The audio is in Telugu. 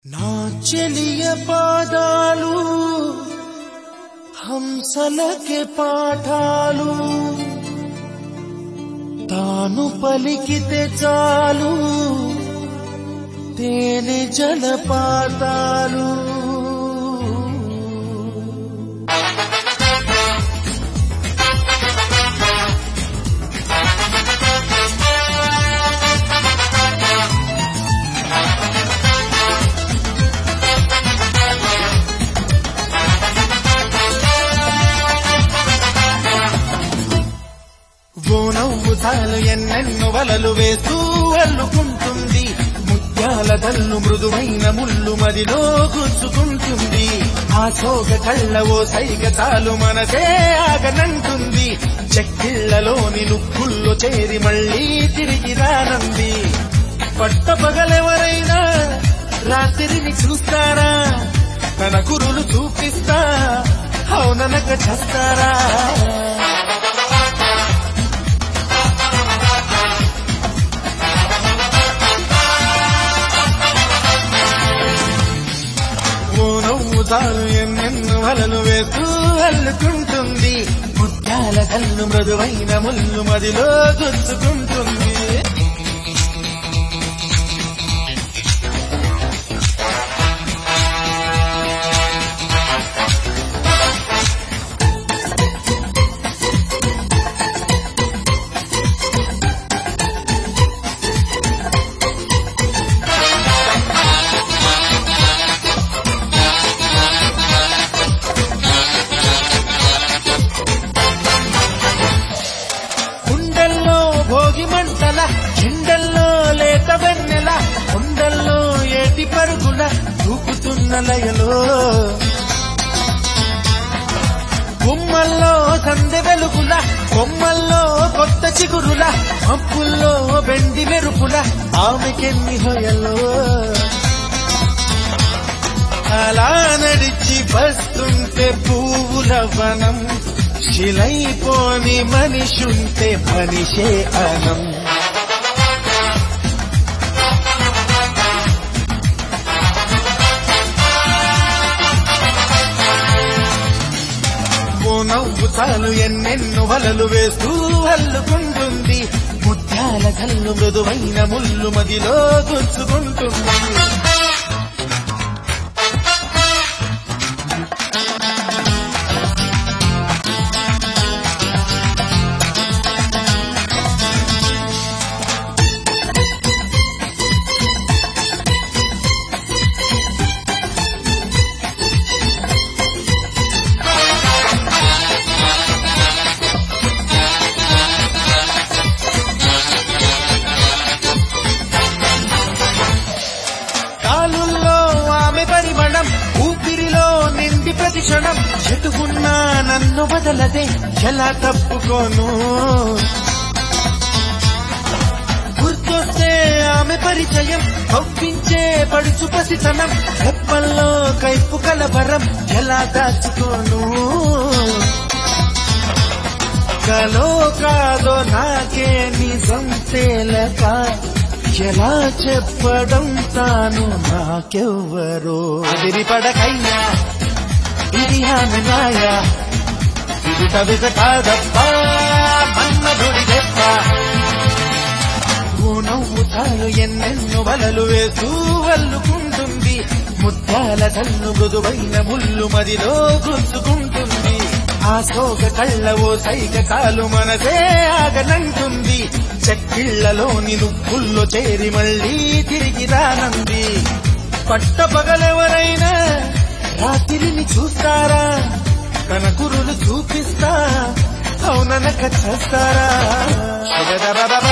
నా చెలియ పాదాలు హంసలకే పాఠాలు తాను పలికితే చాలు తేనె జలపాతాలు ఓ నవ్వు చాలు ఎన్నెన్నో వలలు వేస్తూ అల్లుకుంటుంది ముత్యాల దల్లు మృదువైన ముళ్ళు మదిలో గుచ్చుకుంటుంది ఆ సోగ కళ్ళ ఓ సైగ చాలు మనసే ఆగనంటుంది చెక్కిళ్లలోని నుక్కుల్లో చేరి మళ్ళీ తిరిగి రానంది పట్ట పగలెవరైనా రాత్రిని చూస్తారా తన కురులు చూపిస్తా అవుననక చేస్తారా ఓ నవ్వు తాను ఎన్నెన్నో వలలు వేస్తూ అల్లుకుంటుంది ముత్యాల కళ్ళు మృదువైన ముళ్ళు మదిలో గుచ్చుకుంటుంది గుండెల్లో భోగి మంటల చిండల్లో లేత వెన్నెల కొండల్లో ఏటి పరుగుల దూకుతున్న లయలో గుమ్మల్లో సందె వెలుగుల కొమ్మల్లో కొత్త చిగురుల మప్పుల్లో బెండి మెరుపుల ఆమెకెన్ని హొయలో అలా నడిచి వస్తుంటే పువ్వుల వనం శిలైపోని మనిషుంటే మనిషే అనం ఓ నవ్వు చాలు ఎన్నెన్నో వలలు వేస్తూ అల్లుకుంటుంది ముత్యాల కళ్ళు మృదువైన ముళ్ళు మదిలో గుచ్చుకుంటుంది కాలుల్లో ఆమె పరిమళం ఊపిరిలో నిండి ప్రతి క్షణం చెట్టుకున్నా నన్ను వదలదే ఎలా తప్పుకోను గుర్తొస్తే ఆమె పరిచయం ఒప్పించే పడుచు పసితనం రెప్పల్లో కైపు కలవరం ఎలా దాచుకోను కలో కాదో నాకే నిజం తేలక ఎలా చెప్పడం తాను నాకెవ్వరో అదిరి పడకయ్యా ఇది ఆమె మాయ ఇది తవిక కాదప్ప మన్మధుడి దెప్ప ఓ నవ్వు చాలు ఎన్నెన్నో వలలు వేస్తూ అల్లుకుంటుంది ముత్యాల కళ్ళు మృదువైన ముళ్ళు మదిలో గుంచుకుంటుంది ఆ సోగ కళ్ళ ఓ సైగ కాలు మనసే ఆగనంటుంది చెక్కిళ్లలోని నువ్వుల్లో చేరి మళ్ళీ తిరిగి రానంది పట్ట పగలెవరైనా రాత్రిని చూస్తారా తన కురులు చూపిస్తా అవుననక చేస్తారా